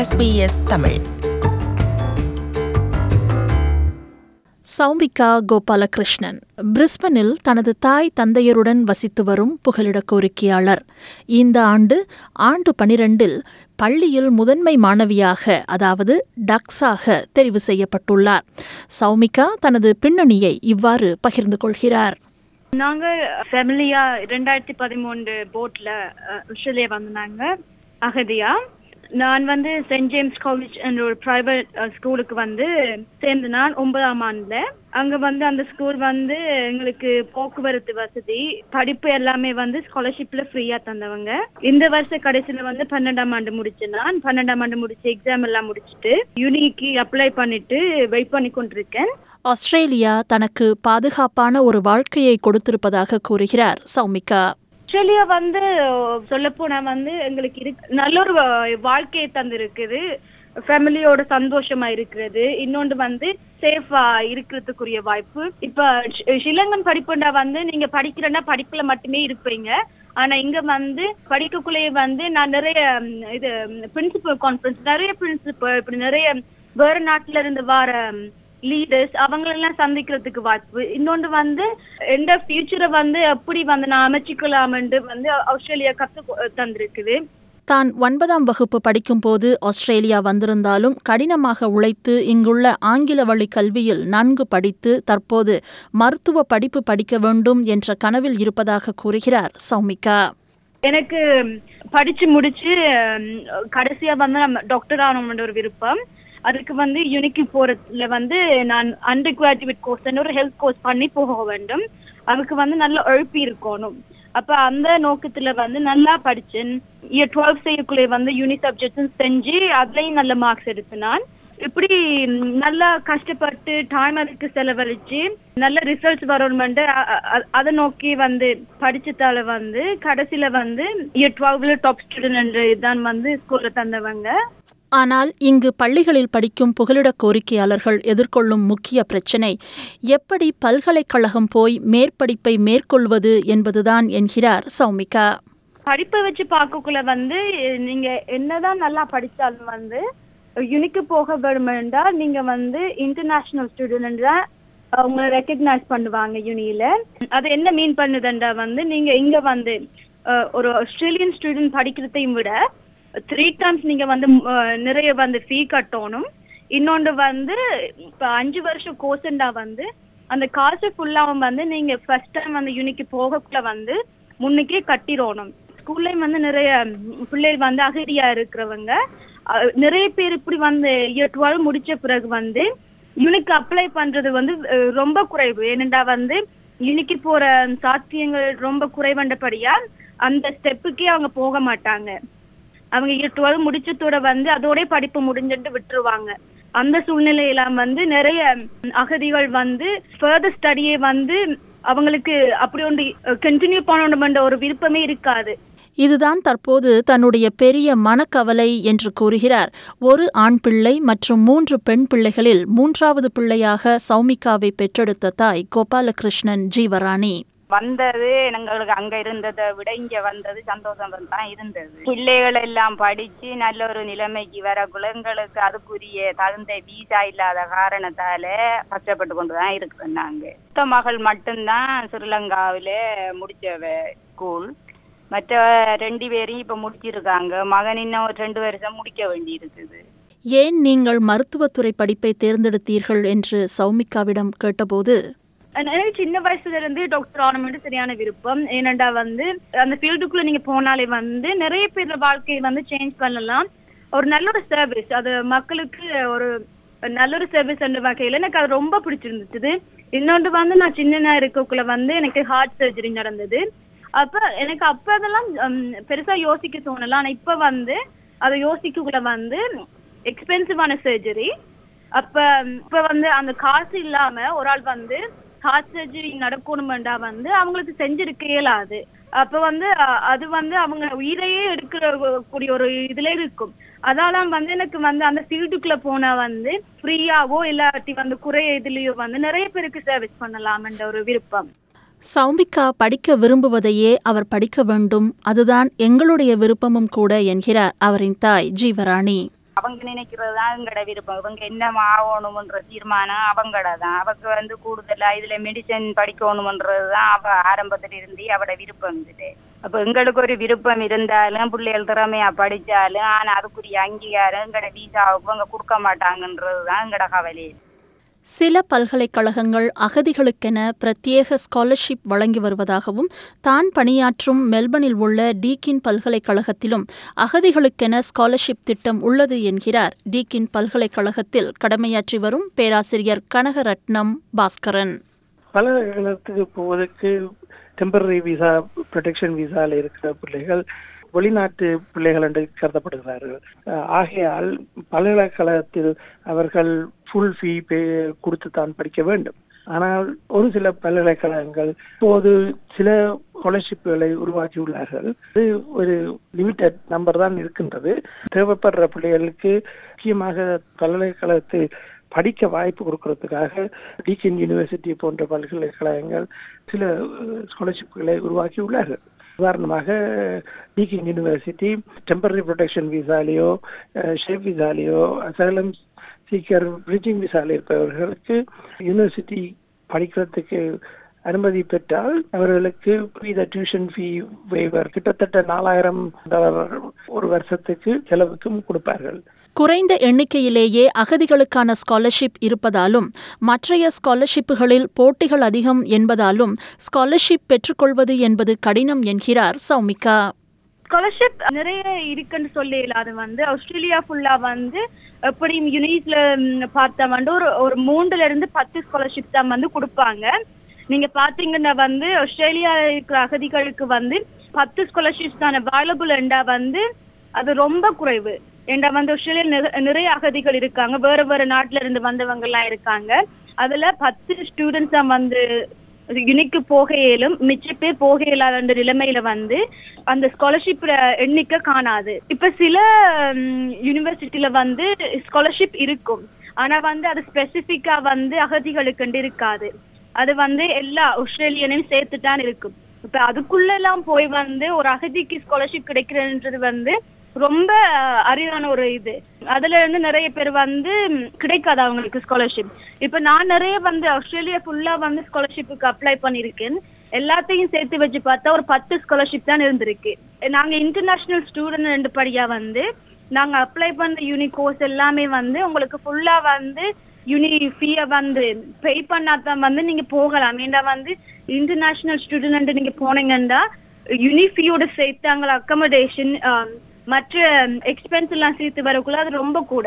SBS Tamil Saumika Gopalakrishnan பிரிஸ்பனில் தனது தாய் தந்தையருடன் வசித்து வரும் புகலிட கோரிக்கையாளர் இந்த ஆண்டு ஆண்டு பனிரெண்டில் பள்ளியில் முதன்மை மாணவியாக அதாவது டக்ஸாக தெரிவு செய்யப்பட்டுள்ளார் சௌமிகா தனது பின்னணியை இவ்வாறு பகிர்ந்து கொள்கிறார் நாங்க ஃபேமிலியா ரெண்டாயிரத்தி பதிமூன்று போட்ல ஆஸ்திரேலியா வந்தாங்க அகதியா நான் வந்து சென்ட் ஜேம்ஸ் காலேஜ் என்ற ஒரு பிரைவேட் ஸ்கூலுக்கு வந்து சேர்ந்து நான் ஒன்பதாம் ஆண்டுல அங்க வந்து அந்த ஸ்கூல் வந்து எங்களுக்கு போக்குவரத்து வசதி படிப்பு எல்லாமே வந்து ஸ்காலர்ஷிப்ல ஃப்ரீயா தந்தவங்க இந்த வருஷ கடைசியில வந்து பன்னெண்டாம் ஆண்டு முடிச்சேன் நான் பன்னெண்டாம் ஆண்டு முடிச்சு எக்ஸாம் எல்லாம் முடிச்சுட்டு யூனிக்கு அப்ளை பண்ணிட்டு வெயிட் பண்ணி கொண்டிருக்கேன் ஆஸ்திரேலியா தனக்கு பாதுகாப்பான ஒரு வாழ்க்கையை கொடுத்திருப்பதாக கூறுகிறார் சௌமிகா ஆஸ்திரேலியா வந்து சொல்ல போனா வந்து எங்களுக்கு இருக்கு நல்ல ஒரு வா- வாழ்க்கையை தந்திருக்குது ஃபேமிலியோட சந்தோஷமா இருக்கிறது இன்னொன்று வந்து சேஃபா இருக்கிறதுக்குரிய வாய்ப்பு இப்ப ஷி- ஷிலங்கன் படிப்புண்டா வந்து நீங்க படிக்கிறேன்னா படிப்புல மட்டுமே இருப்பீங்க ஆனா இங்க வந்து படிக்கக்குள்ளேயே வந்து நான் நிறைய ம், இது பிரின்சிபல் கான்ஃபரன்ஸ் நிறைய பிரின்சிபல் இப்படி நிறைய வேற நாட்டுல இருந்து வர லீடர்ஸ் அவங்களெல்லாம் சந்திக்கிறதுக்கு வாய்ப்பு இன்னொன்று வந்து எந்த ஃபியூச்சரை வந்து எப்படி வந்து நான் அமைச்சிக்கலாம்னு வந்து ஆஸ்திரேலியா கத்து கொ- தந்திருக்குது தான் ஒன்பதாம் வகுப்பு படிக்கும்போது ஆஸ்திரேலியா வந்திருந்தாலும் கடினமாக உழைத்து இங்குள்ள ஆங்கில வழி கல்வியில் நன்கு படித்து தற்போது மருத்துவ படிப்பு படிக்க வேண்டும் என்ற கனவில் இருப்பதாக கூறுகிறார் சௌமிகா எனக்கு படிச்சு முடிச்சு ம், கடைசியா வந்து நம்ம டாக்டர் ஆகணும்னு ஒரு விருப்பம் அதுக்கு வந்து யூனிக்கு போறதுல வந்து நான் அண்டர் கிராஜுவேட் கோர்ஸ் ஒரு ஹெல்த் கோர்ஸ் பண்ணி போக வேண்டும் அதுக்கு வந்து நல்ல உழைப்பு இருக்கணும் அப்ப அந்த நோக்கத்துல வந்து நல்லா படிச்சேன் இயர் டுவெல்த் செய்யக்குள்ளே வந்து யூனி சப்ஜெக்ட்ஸும் செஞ்சு அதுலயும் நல்ல மார்க்ஸ் எடுத்து நான் இப்படி ம், நல்லா கஷ்டப்பட்டு டைம் அதுக்கு செலவழிச்சு நல்ல ரிசல்ட்ஸ் வரணும்ட்டு அ- அ- அதை நோக்கி வந்து படிச்சதால வந்து கடைசியில வந்து இயர் டுவெல்வ்ல டாப் ஸ்டூடெண்ட் தான் வந்து ஸ்கூல்ல தந்தவங்க ஆனால் இங்கு பள்ளிகளில் படிக்கும் புகலிட கோரிக்கையாளர்கள் எதிர்கொள்ளும் முக்கிய பிரச்சினை எப்படி பல்கலைக்கழகம் போய் மேற்படிப்பை மேற்கொள்வது என்பதுதான் என்கிறார் சௌமிகா படிப்பை வச்சு பார்க்கக்குள்ள வந்து நீங்க என்னதான் நல்லா படிச்சாலும் வந்து யுனிக்கு போக வேணுமெண்டா நீங்க வந்து இன்டர்நேஷனல் ஸ்டூடெண்ட் தான் உங்களை ரெக்கக்னைஸ் பண்ணுவாங்க யூனியில அது என்ன மீன் பண்ணுதுண்டா வந்து நீங்க இங்க வந்து அஹ், ஒரு ஆஸ்திரேலியன் ஸ்டூடெண்ட் படிக்கிறதையும் விட த்ரீ டைம்ஸ் நீங்க வந்து அஹ், நிறைய வந்து ஃபீ கட்டணும் இன்னொன்று வந்து இப்ப அஞ்சு வருஷம் கோர்ஸ்ண்டா வந்து அந்த காசு ஃபுல்லாவும் வந்து நீங்க ஃபர்ஸ்ட் டைம் வந்து யூனிக்கு போகக்குள்ள வந்து முன்னுக்கே கட்டிடணும் ஸ்கூல்லையும் வந்து நிறைய ம், பிள்ளைகள் வந்து அகதியா இருக்கிறவங்க அஹ், நிறைய பேர் இப்படி வந்து இயர் டுவெல் முடிச்ச பிறகு வந்து யூனிக்கு அப்ளை பண்றது வந்து அஹ், ரொம்ப குறைவு ஏனெண்டா வந்து யூனிக்கு போற சாத்தியங்கள் ரொம்ப குறைவண்டபடியா அந்த ஸ்டெப்புக்கே அவங்க போக மாட்டாங்க அவங்க இயர் டுவெல் முடிச்சதோட வந்து அதோட படிப்பு முடிஞ்சுட்டு விட்டுருவாங்க அந்த சூழ்நிலையெல்லாம் வந்து நிறைய அகதிகள் வந்து ஃபர்தர் ஸ்டடியை வந்து அவங்களுக்கு அப்படி ஒன்று கண்டினியூ பண்ணணுமென்ற ஒரு விருப்பமே இருக்காது இதுதான் தற்போது தன்னுடைய பெரிய மனக்கவலை என்று கூறுகிறார் ஒரு ஆண் பிள்ளை மற்றும் மூன்று பெண் பிள்ளைகளில் மூன்றாவது பிள்ளையாக சௌமிகாவை பெற்றெடுத்த தாய் கோபாலகிருஷ்ணன் ஜீவராணி வந்தது எங்களுக்கு அங்க இருந்ததை விட இங்க வந்தது சந்தோஷம் தான் இருந்தது பிள்ளைகள் எல்லாம் படிச்சு நல்ல ஒரு நிலைமைக்கு வரக்குள்ள எங்களுக்கு அதுக்குரிய தகுந்த வீசா இல்லாத காரணத்தால கஷ்டப்பட்டு கொண்டு தான் இருக்கிறோம் நாங்க மூத்த மகள் மட்டும்தான் ஸ்ரீலங்காவில முடிச்சவ ஸ்கூல் மற்ற ரெண்டு பேரையும் இப்ப முடிச்சிருக்காங்க மகன் இன்னும் ஒரு ரெண்டு வருஷம் முடிக்க வேண்டி இருக்குது ஏன் நீங்கள் மருத்துவத்துறை படிப்பை தேர்ந்தெடுத்தீர்கள் என்று சௌமிகாவிடம் கேட்டபோது எனக்கு சின்ன வயசுல இருந்து டாக்டர் ஆகணும்னு சரியான விருப்பம் ஏனண்டா வந்து அந்த ஃபீல்டுக்குள்ள நீங்க போனாலே வந்து நிறைய பேர் வாழ்க்கையை வந்து சேஞ்ச் பண்ணலாம் ஒரு நல்ல ஒரு சர்வீஸ் அது மக்களுக்கு ஒரு நல்ல ஒரு சர்வீஸ் என்ற வகையில எனக்கு அது ரொம்ப பிடிச்சிருந்துச்சு இன்னொன்று வந்து நான் சின்ன இருக்கக்குள்ள வந்து எனக்கு ஹார்ட் சர்ஜரி நடந்தது அப்ப எனக்கு அப்ப அதெல்லாம் ஹம், பெருசா யோசிக்க தோணல ஆனா இப்ப வந்து அதை யோசிக்கக்குள்ள வந்து எக்ஸ்பென்சிவான சர்ஜரி அப்ப இப்ப வந்து அந்த காசு இல்லாம ஒரு ஆள் வந்து ஹார்ட் சர்ஜரி நடக்கணுமெண்டா வந்து அவங்களுக்கு செஞ்சிருக்க இயலாது அப்ப வந்து அ- அது வந்து அவங்க உயிரையே எடுக்கிற கூடிய ஒரு இதுல இருக்கும் அதால வந்து எனக்கு வந்து அந்த ஃபீல்டுக்குள்ள போனா வந்து ஃப்ரீயாவோ இல்லாட்டி வந்து குறைய இதுலயோ வந்து நிறைய பேருக்கு சர்வீஸ் பண்ணலாம் என்ற ஒரு விருப்பம் சௌமிகா படிக்க விரும்புவதையே அவர் படிக்க வேண்டும் அதுதான் எங்களுடைய விருப்பமும் கூட என்கிறார் அவரின் தாய் ஜீவராணி அவங்க நினைக்கிறது தான் எங்கட விருப்பம் இவங்க என்ன ஆகணும்ன்ற தீர்மானம் அவங்கட தான் அவங்க வந்து கூடுதலா இதுல மெடிசன் படிக்கணும்ன்றது தான் அவ ஆரம்பத்துல இருந்து அவட விருப்பம் இருந்துட்டு அப்ப எங்களுக்கு ஒரு விருப்பம் இருந்தாலும் பிள்ளைகள் திறமையா படிச்சாலும் ஆனா அதுக்குரிய அங்கீகாரம் எங்கட வீசாவுக்கு அவங்க கொடுக்க மாட்டாங்கன்றது தான் எங்கட கவலை சில பல்கலைக்கழகங்கள் அகதிகளுக்கென பிரத்யேக ஸ்காலர்ஷிப் வழங்கி வருவதாகவும் தான் பணியாற்றும் மெல்பர்னில் உள்ள டீக்கின் பல்கலைக்கழகத்திலும் அகதிகளுக்கென ஸ்காலர்ஷிப் திட்டம் உள்ளது என்கிறார் டீக்கின் பல்கலைக்கழகத்தில் கடமையாற்றி வரும் பேராசிரியர் கனகரட்னம் பாஸ்கரன் பல இடத்துக்கு போவதற்கு டெம்பரரி விசா ப்ரொடெக்ஷன் விசால இருக்கிற பிள்ளைகள் வெளிநாட்டு பிள்ளைகள் என்று கருதப்படுகிறார்கள் அஹ் ஆகையால் பல்கலைக்கழகத்தில் அவர்கள் ஃபுல் ஃபீ பே கொடுத்து தான் படிக்க வேண்டும் ஆனால் ஒரு சில பல்கலைக்கழகங்கள் இப்போது சில ஸ்காலர்ஷிப்புகளை உருவாக்கியுள்ளார்கள் அது ஒரு லிமிட்டட் நம்பர் தான் இருக்கின்றது தேவைப்படுற பிள்ளைகளுக்கு முக்கியமாக பல்கலைக்கழகத்தில் படிக்க வாய்ப்பு கொடுக்கறதுக்காக டீக்கன் யூனிவர்சிட்டி போன்ற பல்கலைக்கழகங்கள் சில ஸ்காலர்ஷிப்புகளை உருவாக்கியுள்ளார்கள் உதாரணமாக டீக்கிங் யூனிவர்சிட்டி டெம்பரரி ப்ரொடெக்ஷன் விசாலேயோ ஷேப் விசாலேயோ அசைலம் சீக்கர் பிரிட்ஜிங் விசால இருப்பவர்களுக்கு யூனிவர்சிட்டி படிக்கிறதுக்கு அனுமதி பெற்றால் அவர்களுக்கு இந்த டியூஷன் ஃபீ வேவர் கிட்டத்தட்ட நாலாயிரம் டாலர் ஒரு வருஷத்துக்கு செலவுக்கும் கொடுப்பார்கள் குறைந்த எண்ணிக்கையிலேயே அகதிகளுக்கான ஸ்காலர்ஷிப் இருப்பதாலும் மற்றைய ஸ்காலர்ஷிப்புகளில் போட்டிகள் அதிகம் என்பதாலும் ஸ்காலர்ஷிப் பெற்றுக்கொள்வது என்பது கடினம் என்கிறார் சௌமிகா ஸ்காலர்ஷிப் நிறைய இருக்குன்னு சொல்லி அது வந்து ஆஸ்திரேலியா ஃபுல்லா வந்து எப்படி யூனிட்ல பார்த்தா வந்து ஒரு ஒரு மூணுல இருந்து பத்து ஸ்காலர்ஷிப் தான் வந்து கொடுப்பாங்க நீங்க பாத்தீங்கன்னா வந்து ஆஸ்திரேலியா இருக்கிற அகதிகளுக்கு வந்து பத்து ஸ்காலர்ஷிப்ஸ் தான் அவைலபிள் என்றா வந்து அது ரொம்ப குறைவு ஏண்டா வந்து ஆஸ்திரேலியா நிற- நிறைய அகதிகள் இருக்காங்க வேற வேற நாட்டுல இருந்து வந்தவங்க எல்லாம் இருக்காங்க அதுல பத்து ஸ்டூடெண்ட்ஸ் தான் வந்து யுனிக்கு போக இயலும் மிச்ச பேர் போக இயலாத நிலைமையில வந்து அந்த ஸ்காலர்ஷிப் எண்ணிக்கை காணாது இப்ப சில யூனிவர்சிட்டியில வந்து ஸ்காலர்ஷிப் இருக்கும் ஆனா வந்து அது ஸ்பெசிபிக்கா வந்து அகதிகளுக்கு இருக்காது அது வந்து எல்லா ஆஸ்திரேலியனையும் சேர்த்துதான் இருக்கும் இப்ப அதுக்குள்ள எல்லாம் போய் வந்து ஒரு அகதிக்கு ஸ்காலர்ஷிப் கிடைக்கிறதுன்றது வந்து ரொம்ப அஹ், அரிதான ஒரு இது அதுல இருந்து நிறைய பேர் வந்து ம், கிடைக்காது அவங்களுக்கு ஸ்காலர்ஷிப் இப்ப நான் நிறைய வந்து ஆஸ்திரேலியா ஃபுல்லா வந்து ஸ்காலர்ஷிப்புக்கு அப்ளை பண்ணிருக்கேன் எல்லாத்தையும் சேர்த்து வச்சு பார்த்தா ஒரு பத்து ஸ்காலர்ஷிப் தான் இருந்திருக்கு நாங்க இன்டர்நேஷனல் ஸ்டூடெண்ட் ரெண்டு படியா வந்து நாங்க அப்ளை பண்ண யூனி கோர்ஸ் எல்லாமே வந்து உங்களுக்கு ஃபுல்லா வந்து யூனி ஃபீய வந்து பே பண்ணாதான் வந்து நீங்க போகலாம் ஏண்டா வந்து இன்டர்நேஷனல் ஸ்டூடெண்ட் நீங்க போனீங்கன்னா யூனி ஃபீயோட சேர்த்து அங்கே அக்கமடேஷன் மற்ற எக்ஸ்பென்ஸ் எல்லாம் சேர்த்து வரக்குள்ள அது ரொம்ப கூட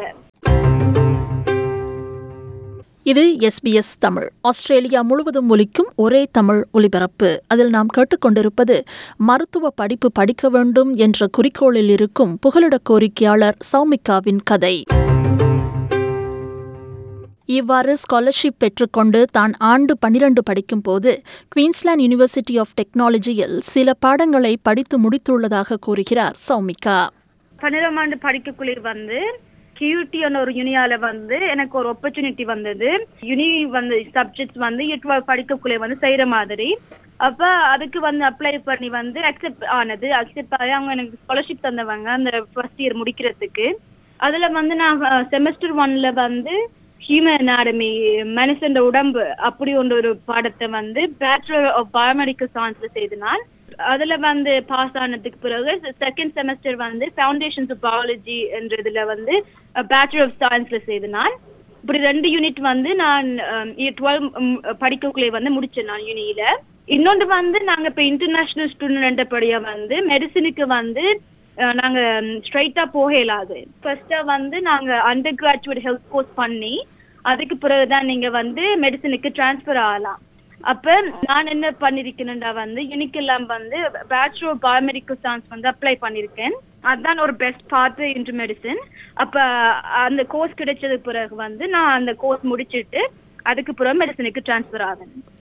இது எஸ்பிஎஸ் தமிழ் ஆஸ்திரேலியா முழுவதும் ஒலிக்கும் ஒரே தமிழ் ஒலிபரப்பு அதில் நாம் கேட்டுக்கொண்டிருப்பது மருத்துவ படிப்பு படிக்க வேண்டும் என்ற குறிக்கோளில் இருக்கும் புகலிட கோரிக்கையாளர் சௌமிகாவின் கதை இவ்வாறு ஸ்காலர்ஷிப் பெற்றுக்கொண்டு தான் ஆண்டு பனிரண்டு படிக்கும்போது குயின்ஸ்லாந்து யூனிவர்சிட்டி ஆஃப் டெக்னாலஜியில் சில பாடங்களை படித்து முடித்துள்ளதாக கூறுகிறார் சௌமிகா பன்னிரெண்டாம் ஆண்டு படிக்கக்குள்ளே வந்து கியூடியான ஒரு யூனியால வந்து எனக்கு ஒரு ஆப்பர்ச்சுனிட்டி வந்தது யூனி வந்து சப்ஜெக்ட்ஸ் வந்து டுவெல் படிக்கக்குள்ளே வந்து செய்யற மாதிரி அப்ப அதுக்கு வந்து அப்ளை பண்ணி வந்து அக்செப்ட் ஆனது அக்செப்ட் ஆகி அவங்க எனக்கு ஸ்காலர்ஷிப் தந்தவங்க அந்த ஃபர்ஸ்ட் இயர் முடிக்கிறதுக்கு அதுல வந்து நான் செமஸ்டர் ஒன்ல வந்து ஹியூமன் அனாடமி மனுஷன் உடம்பு அப்படி ஒன்று ஒரு பாடத்தை வந்து பேச்சுலர் ஆஃப் பயோமெடிக்கல் சயின்ஸ்ல செய்து நான் அதுல வந்து பாஸ் ஆனதுக்கு பிறகு செகண்ட் செமஸ்டர் வந்து ஃபவுண்டேஷன்ஸ் ஆஃப் பயாலஜி என்றதுல வந்து பேச்சுலர் ஆஃப் சயின்ஸ்ல செய்து நான் இப்படி ரெண்டு யூனிட் வந்து நான் டுவெல் படிக்கக்குள்ளே வந்து முடிச்சேன் நான் யூனியில இன்னொன்று வந்து நாங்க இப்ப இன்டர்நேஷனல் ஸ்டூடெண்ட் படியா வந்து மெடிசினுக்கு வந்து அஹ், நாங்க ஸ்ட்ரைட்டா போக இயலாது ஃபர்ஸ்டா வந்து நாங்க அண்டர் கிராஜுவேட் ஹெல்த் கோர்ஸ் பண்ணி அதுக்கு பிறகுதான் நீங்க வந்து மெடிசினுக்கு டிரான்ஸ்ஃபர் ஆகலாம் அப்ப நான் என்ன பண்ணிருக்கேன்டா வந்து யூனிக்கெல்லாம் வந்து பேச்சுலர் பயோமெடிக்கல் சயின்ஸ் வந்து அப்ளை பண்ணிருக்கேன் அதுதான் ஒரு பெஸ்ட் பார்த்து இன்டு மெடிசின் அப்ப அந்த கோர்ஸ் கிடைச்சதுக்கு பிறகு வந்து நான் அந்த கோர்ஸ் முடிச்சிட்டு அதுக்கு பிறகு மெடிசனுக்கு டிரான்ஸ்ஃபர் ஆவேன்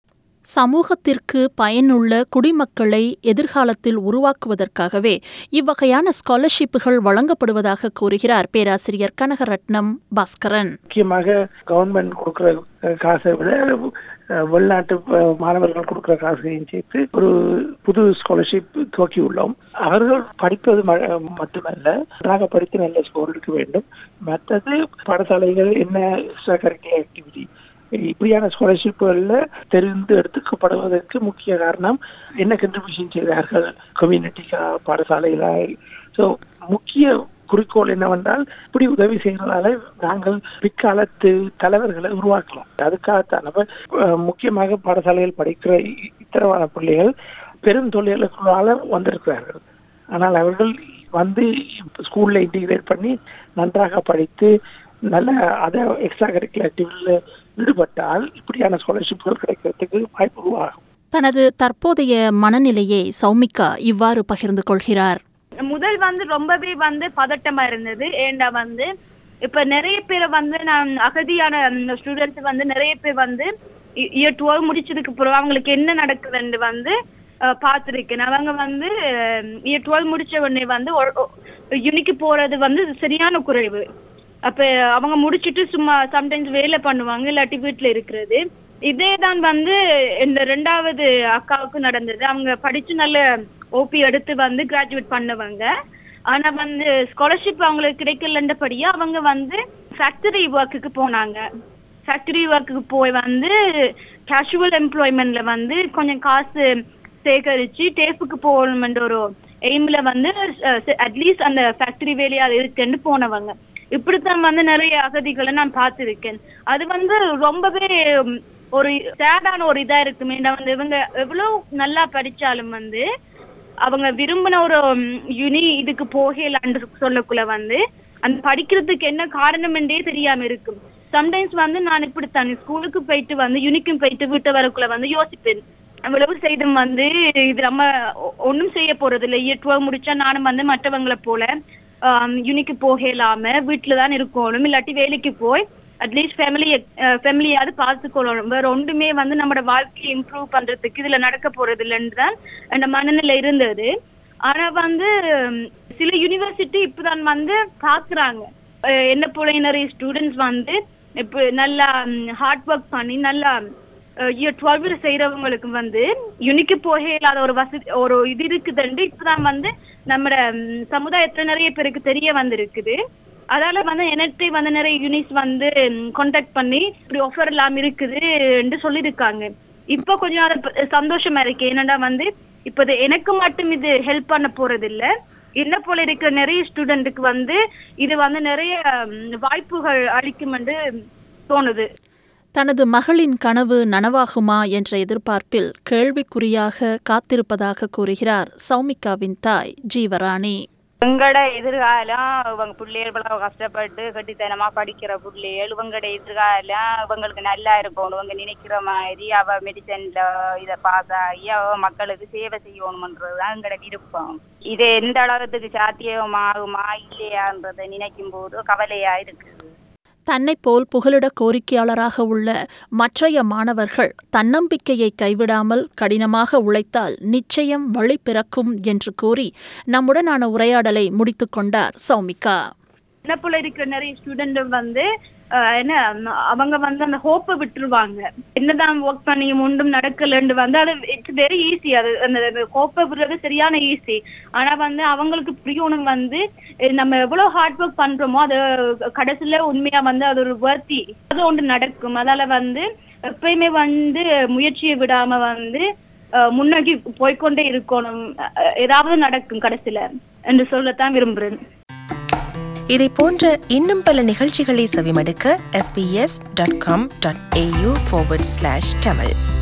சமூகத்திற்கு பயனுள்ள குடிமக்களை எதிர்காலத்தில் உருவாக்குவதற்காகவே இவ்வகையான ஸ்காலர்ஷிப்புகள் வழங்கப்படுவதாக கூறுகிறார் பேராசிரியர் கனகரட்னம் பாஸ்கரன் முக்கியமாக கவர்மெண்ட் கொடுக்கிற அஹ், காசை விட அஹ், வெளிநாட்டு அஹ், மாணவர்கள் கொடுக்கிற காசையும் சேர்த்து ஒரு புது ஸ்காலர்ஷிப் துவக்கியுள்ளோம் அவர்கள் படிப்பது ம- மட்டுமல்ல நன்றாக படித்து நல்ல ஸ்கோர் எடுக்க வேண்டும் மற்றது பாடசாலைகள் என்ன எக்ஸ்ட்ரா கரிக்குலர் ஆக்டிவிட்டி இப்படியான ஸ்காலர்ஷிப்புகள்ல தெரிந்து எடுத்துக்கப்படுவதற்கு முக்கிய காரணம் என்ன கண்ட்ரிபியூஷன் செய்தார்கள் கம்யூனிட்டிக்கா பாடசாலையில ஸோ முக்கிய குறிக்கோள் என்னவென்றால் இப்படி உதவி செய்யறதால நாங்கள் பிற்காலத்து தலைவர்களை உருவாக்கலாம் அதுக்காகத்தான் அப்ப அஹ், முக்கியமாக பாடசாலையில் படிக்கிற இ- இத்தரவான பிள்ளைகள் பெரும் தொழில்களுக்குள்ளால வந்திருக்கிறார்கள் ஆனால் அவர்கள் வந்து ஸ்கூல்ல இன்டிகிரேட் பண்ணி நன்றாக படித்து நல்ல அதை எக்ஸ்ட்ரா கரிக்குலர் ஆக்டிவிட்டியில் ஈடுபட்டால் இப்படியான ஸ்காலர்ஷிப்கள் கிடைக்கிறதுக்கு வாய்ப்பு உருவாகும் தனது தற்போதைய மனநிலையை சௌமிகா இவ்வாறு பகிர்ந்து கொள்கிறார் முதல் வந்து ரொம்பவே வந்து பதட்டமா இருந்தது ஏண்டா வந்து இப்ப நிறைய பேர் வந்து நான் அகதியான ஸ்டூடெண்ட்ஸ் வந்து நிறைய பேர் வந்து இயர் டுவெல் முடிச்சதுக்கு அப்புறம் அவங்களுக்கு என்ன நடக்குதுன்னு வந்து அஹ், பார்த்திருக்கேன் அவங்க வந்து இயர் டுவெல் முடிச்ச உடனே வந்து யூனிக்கு போறது வந்து சரியான குறைவு அப்ப அவங்க முடிச்சிட்டு சும்மா சம்டைம்ஸ் வேலை பண்ணுவாங்க இல்லாட்டி வீட்டுல இருக்கிறது இதே தான் வந்து இந்த ரெண்டாவது அக்காவுக்கு நடந்தது அவங்க படிச்சு நல்ல ஓபி எடுத்து வந்து கிராஜுவேட் பண்ணவங்க ஆனா வந்து ஸ்காலர்ஷிப் அவங்களுக்கு கிடைக்கலன்றபடியா அவங்க வந்து ஃபேக்டரி ஒர்க்குக்கு போனாங்க ஃபேக்டரி ஒர்க்குக்கு போய் வந்து கேஷுவல் எம்ப்ளாய்மெண்ட்ல வந்து கொஞ்சம் காசு சேகரிச்சு டேஃபுக்கு போகணும்ன்ற ஒரு எய்ம்ல வந்து அட்லீஸ்ட் அந்த ஃபேக்டரி வேலையா இருக்குன்னு போனவங்க இப்படித்தான் வந்து நிறைய அகதிகளை நான் பார்த்திருக்கேன் அது வந்து ரொம்பவே உம், ஒரு சேடான ஒரு இதா இருக்குமே ஏன்னா வந்து இவங்க எவ்வளவு நல்லா படிச்சாலும் வந்து அவங்க விரும்பின ஒரு யுனி இதுக்கு போகலான்னு சொல்லக்குள்ள வந்து அந்த படிக்கிறதுக்கு என்ன காரணம் என்றே தெரியாம இருக்கும் சம்டைம்ஸ் வந்து நான் இப்படித்தான் ஸ்கூலுக்கு போயிட்டு வந்து யூனிக்கும் போயிட்டு வீட்டை வரக்குள்ள வந்து யோசிப்பேன் அவ்வளவு செய்தும் வந்து இது நம்ம ஒ- ஒண்ணும் செய்ய போறது இல்லை இயர் டுவெல் முடிச்சா நானும் வந்து மற்றவங்களை போல யூனிக்கு போகலாம வீட்டுல தான் இருக்கணும் இல்லாட்டி வேலைக்கு போய் அட்லீஸ்ட் ஃபேமிலி ஃபேமிலியாவது பார்த்துக்கொள்ளணும் வேற ஒன்றுமே வந்து நம்மளோட வாழ்க்கையை இம்ப்ரூவ் பண்றதுக்கு இதுல நடக்க போறது இல்லைன்னு தான் அந்த மனநிலை இருந்தது ஆனா வந்து உம், சில யூனிவர்சிட்டி இப்பதான் வந்து பாக்குறாங்க அஹ் என்ன போல நிறைய ஸ்டூடெண்ட்ஸ் வந்து இப்ப நல்லா ஹார்ட் ஒர்க் பண்ணி நல்லா இயர் டுவெல்வ்ல செய்யறவங்களுக்கு வந்து யுனிக்கு போக இல்லாத ஒரு வசதி ஒரு இது இருக்குதுண்டு இப்பதான் வந்து நம்ம சமுதாயத்துல நிறைய பேருக்கு தெரிய வந்திருக்குது அதால வந்து எனக்கு வந்து நிறைய யூனிட்ஸ் வந்து கான்டாக்ட் பண்ணி இப்படி ஆஃபர் எல்லாம் இருக்குது என்று சொல்லியிருக்காங்க இப்ப கொஞ்சம் அது ப- சந்தோஷமா இருக்கு ஏன்னா வந்து இப்ப இது எனக்கு மட்டும் இது ஹெல்ப் பண்ண போறது இல்ல என்ன போல இருக்கிற நிறைய ஸ்டூடெண்ட்டுக்கு வந்து இது வந்து நிறைய ம், வாய்ப்புகள் அளிக்கும் என்று தோணுது தனது மகளின் கனவு நனவாகுமா என்ற எதிர்பார்ப்பில் கேள்விக்குறியாக காத்திருப்பதாக கூறுகிறார் சௌமிகாவின் தாய் ஜீவராணி இவங்கட எதிர்காலம் இவங்க பிள்ளைகள் இவ்வளவு கஷ்டப்பட்டு கட்டித்தனமா படிக்கிற பிள்ளைகள் இவங்கட எதிர்காலம் இவங்களுக்கு நல்லா இருக்கணும் இவங்க நினைக்கிற மாதிரி அவ மெடிசன்ல இத பாஸ் ஆகி அவ மக்களுக்கு சேவை செய்யணும்ன்றதுதான் எங்கட விருப்பம் இது எந்த அளவுக்கு சாத்தியமாகுமா இல்லையான்றதை நினைக்கும் போது கவலையா இருக்குது தன்னைப் போல் புகலிட கோரிக்கையாளராக உள்ள மற்றைய மாணவர்கள் தன்னம்பிக்கையை கைவிடாமல் கடினமாக உழைத்தால் நிச்சயம் வழி பிறக்கும் என்று கூறி நம்முடனான உரையாடலை முடித்துக் கொண்டார் சௌமிகா என்ன போல இருக்கிற நிறைய ஸ்டூடெண்ட் வந்து அஹ், என்ன ம், அவங்க வந்து அந்த ஹோப்பை விட்டுருவாங்க என்னதான் ஒர்க் பண்ணி ஒன்றும் நடக்கலன்னு வந்து அது இட்ஸ் வெரி ஈஸி அது அந்த ஹோப்பை விடுறது சரியான ஈஸி ஆனா வந்து அவங்களுக்கு புரியணும் வந்து அஹ், நம்ம எவ்வளவு ஹார்ட் ஒர்க் பண்றோமோ அது கடைசியில உண்மையா வந்து அது ஒரு வர்த்தி அது ஒன்று நடக்கும் அதால வந்து எப்பயுமே வந்து முயற்சியை விடாம வந்து அஹ், முன்னோக்கி போய்க்கொண்டே இருக்கணும் அஹ், ஏதாவது நடக்கும் கடைசியில என்று சொல்லத்தான் விரும்புறேன் இதை போன்ற இன்னும் பல நிகழ்ச்சிகளை செவிமடுக்க sbs.com.au forward slash tamil